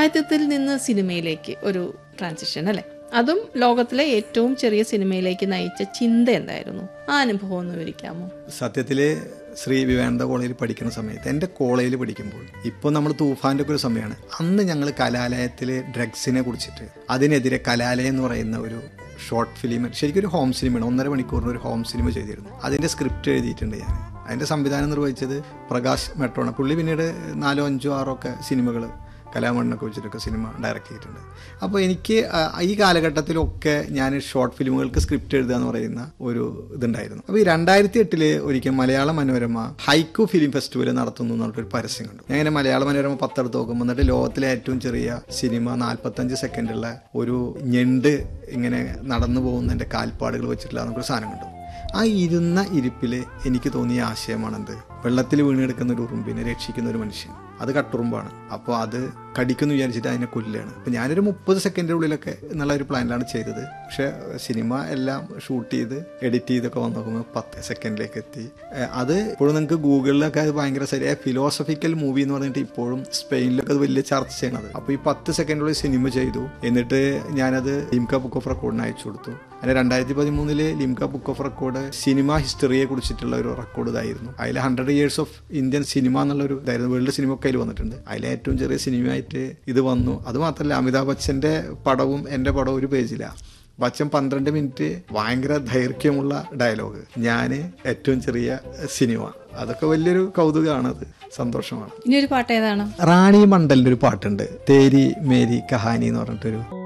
സാഹിത്യത്തിൽ നിന്ന് സിനിമയിലേക്ക് ഒരു ട്രാൻസിഷൻ അല്ലെ അതും ലോകത്തിലെ ഏറ്റവും ചെറിയ സിനിമയിലേക്ക് നയിച്ച ചിന്ത എന്തായിരുന്നു ആ അനുഭവം ഒന്ന് വിവരിക്കാമോ സത്യത്തിൽ ശ്രീ വിവേകാനന്ദ കോളേജിൽ പഠിക്കുന്ന സമയത്ത് എൻ്റെ കോളേജിൽ പഠിക്കുമ്പോൾ ഇപ്പോൾ നമ്മൾ തൂഫാൻ്റെ ഒക്കെ ഒരു സമയമാണ് അന്ന് ഞങ്ങൾ കലാലയത്തിൽ ഡ്രഗ്സിനെ കുറിച്ചിട്ട് അതിനെതിരെ കലാലയം എന്ന് പറയുന്ന ഒരു ഷോർട്ട് ഫിലിം ശരിക്കും ഒരു ഹോം സിനിമയാണ് ഒന്നര മണിക്കൂറിന് ഒരു ഹോം സിനിമ ചെയ്തിരുന്നു അതിൻ്റെ സ്ക്രിപ്റ്റ് എഴുതിയിട്ടുണ്ട് ഞാൻ അതിൻ്റെ സംവിധാനം നിർവഹിച്ചത് പ്രകാശ് മെട്രോണ് പുള്ളി പിന്നീട് നാലോ അഞ്ചോ ആറോ ഒക്കെ സിനിമകൾ കലാമണ്ണൊക്കെ വെച്ചിട്ടൊക്കെ സിനിമ ഡയറക്റ്റ് ചെയ്തിട്ടുണ്ട് അപ്പോൾ എനിക്ക് ആ, ഈ കാലഘട്ടത്തിലൊക്കെ ഞാൻ ഷോർട്ട് ഫിലിമുകൾക്ക് സ്ക്രിപ്റ്റ് എഴുതുക എന്ന് പറയുന്ന ഒരു ഇതുണ്ടായിരുന്നു അപ്പോൾ ഈ രണ്ടായിരത്തി എട്ടില് ഒരിക്കൽ മലയാള മനോരമ ഹൈക്കു ഫിലിം ഫെസ്റ്റിവൽ നടത്തുന്നു എന്ന് പറഞ്ഞിട്ടൊരു പരസ്യം കണ്ടു ഞാൻ ഇങ്ങനെ മലയാള മനോരമ പത്തെടുത്ത് നോക്കുമ്പോൾ എന്നിട്ട് ലോകത്തിലെ ഏറ്റവും ചെറിയ സിനിമ നാൽപ്പത്തഞ്ച് സെക്കൻഡുള്ള ഒരു ഞണ്ട് ഇങ്ങനെ നടന്നു പോകുന്നതിൻ്റെ കാൽപ്പാടുകൾ വെച്ചിട്ടുള്ള എന്നൊരു സാധനം കണ്ടു ആ ഇരുന്ന ഇരിപ്പിൽ എനിക്ക് തോന്നിയ ആശയമാണെന്ത് വെള്ളത്തിൽ വീണെടുക്കുന്ന ഒരു ഉറുമ്പിനെ രക്ഷിക്കുന്ന ഒരു മനുഷ്യൻ അത് കട്ടുറുമ്പാണ് അപ്പോൾ അത് കടിക്കുന്നു വിചാരിച്ചിട്ട് അതിനെ കൊല്ലുകയാണ് അപ്പോൾ ഞാനൊരു മുപ്പത് സെക്കൻഡിനുള്ളിലൊക്കെ എന്നുള്ള ഒരു പ്ലാനിലാണ് ചെയ്തത് പക്ഷേ സിനിമ എല്ലാം ഷൂട്ട് ചെയ്ത് എഡിറ്റ് ചെയ്തൊക്കെ വന്ന് നോക്കുമ്പോൾ പത്ത് സെക്കൻഡിലേക്ക് എത്തി ഏഹ് അത് ഇപ്പോഴും നിങ്ങൾക്ക് ഗൂഗിളിലൊക്കെ അത് ഭയങ്കര ശരിയായ ഫിലോസഫിക്കൽ മൂവി എന്ന് പറഞ്ഞിട്ട് ഇപ്പോഴും സ്പെയിനിലൊക്കെ അത് വലിയ ചർച്ച ചെയ്യണത് അപ്പോൾ ഈ പത്ത് സെക്കൻഡുള്ളിൽ സിനിമ ചെയ്തു എന്നിട്ട് ഞാനത് ലിംക ബുക്ക് ഓഫ് റെക്കോർഡിന് അയച്ചു കൊടുത്തു അങ്ങനെ രണ്ടായിരത്തി പതിമൂന്നില് Limca book of record cinema ഹിസ്റ്ററിയെ കുറിച്ചിട്ടുള്ള ഒരു റെക്കോർഡ് ഇതായിരുന്നു അതിൽ hundred years of Indian cinema എന്നുള്ള ഒരു ഇതായിരുന്നു വേൾഡ് സിനിമ ഒക്കെ അതിൽ വന്നിട്ടുണ്ട് അതിലെ ഏറ്റവും ചെറിയ സിനിമയായിട്ട് ഇത് വന്നു അത് മാത്രമല്ല അമിതാഭ് ബച്ചന്റെ പടവും എൻ്റെ പടവും ഒരു പേജിലാണ് ബച്ചൻ പന്ത്രണ്ട് മിനിറ്റ് ഭയങ്കര ദൈർഘ്യമുള്ള ഡയലോഗ് ഞാൻ ഏറ്റവും ചെറിയ സിനിമ അതൊക്കെ വലിയൊരു കൗതുകമാണത് സന്തോഷമാണ് ഇനി ഒരു പാട്ട് ഏതാണ് റാണി മണ്ഡലിന്റെ ഒരു പാട്ടുണ്ട് തേരി മേരി കഹാനി എന്ന് പറഞ്ഞിട്ടൊരു